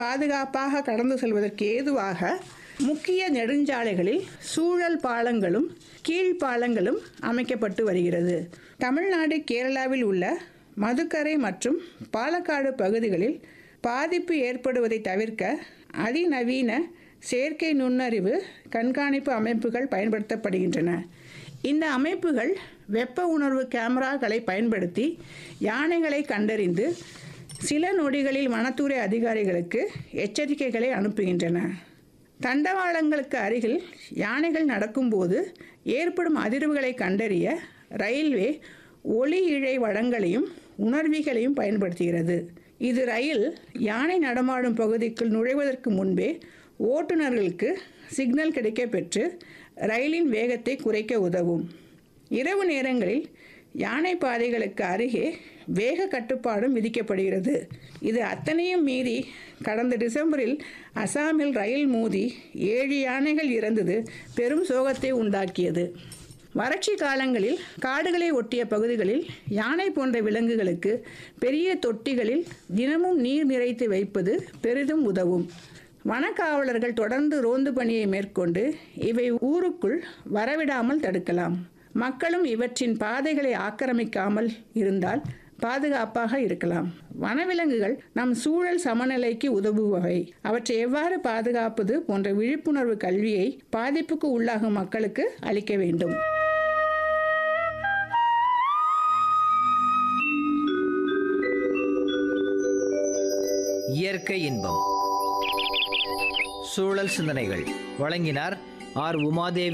பாதுகாப்பாக கடந்து செல்வதற்கு ஏதுவாக முக்கிய நெடுஞ்சாலைகளில் சூழல் பாலங்களும் கீழ்ப்பாலங்களும் அமைக்கப்பட்டு வருகிறது தமிழ்நாடு கேரளாவில் உள்ள மதுக்கரை மற்றும் பாலக்காடு பகுதிகளில் பாதிப்பு ஏற்படுவதை தவிர்க்க அதிநவீன செயற்கை நுண்ணறிவு கண்காணிப்பு அமைப்புகள் பயன்படுத்தப்படுகின்றன இந்த அமைப்புகள் வெப்ப உணர்வு கேமராக்களை பயன்படுத்தி யானைகளை கண்டறிந்து சில நொடிகளில் வனத்துறை அதிகாரிகளுக்கு எச்சரிக்கைகளை அனுப்புகின்றன தண்டவாளங்களுக்கு அருகில் யானைகள் நடக்கும்போது ஏற்படும் அதிர்வுகளை கண்டறிய ரயில்வே ஒளி இழை வடங்களையும் உணர்விகளையும் பயன்படுத்துகிறது இது ரயில் யானை நடமாடும் பகுதிக்குள் நுழைவதற்கு முன்பே ஓட்டுநர்களுக்கு சிக்னல் கிடைக்கப் பெற்று ரயிலின் வேகத்தை குறைக்க உதவும் இரவு நேரங்களில் யானை பாதைகளுக்கு அருகே வேக கட்டுப்பாடும் விதிக்கப்படுகிறது இது அத்தனையும் மீறி கடந்த டிசம்பரில் அசாமில் ரயில் மோதி ஏழு யானைகள் இறந்தது பெரும் சோகத்தை உண்டாக்கியது வறட்சி காலங்களில் காடுகளை ஒட்டிய பகுதிகளில் யானை போன்ற விலங்குகளுக்கு பெரிய தொட்டிகளில் தினமும் நீர் நிறைத்து வைப்பது பெரிதும் உதவும் வனக்காவலர்கள் தொடர்ந்து ரோந்து பணியை மேற்கொண்டு இவை ஊருக்குள் வரவிடாமல் தடுக்கலாம் மக்களும் இவற்றின் பாதைகளை ஆக்கிரமிக்காமல் இருந்தால் பாதுகாப்பாக இருக்கலாம் வனவிலங்குகள் நம் சூழல் சமநிலைக்கு உதவுபவை அவற்றை எவ்வாறு பாதுகாப்பது போன்ற விழிப்புணர்வு கல்வியை பாதிப்புக்கு உள்ளாகும் மக்களுக்கு அளிக்க வேண்டும் இயற்கை இன்பம் சூழல் சிந்தனைகள் வழங்கினார் ஆர் உமாதேவி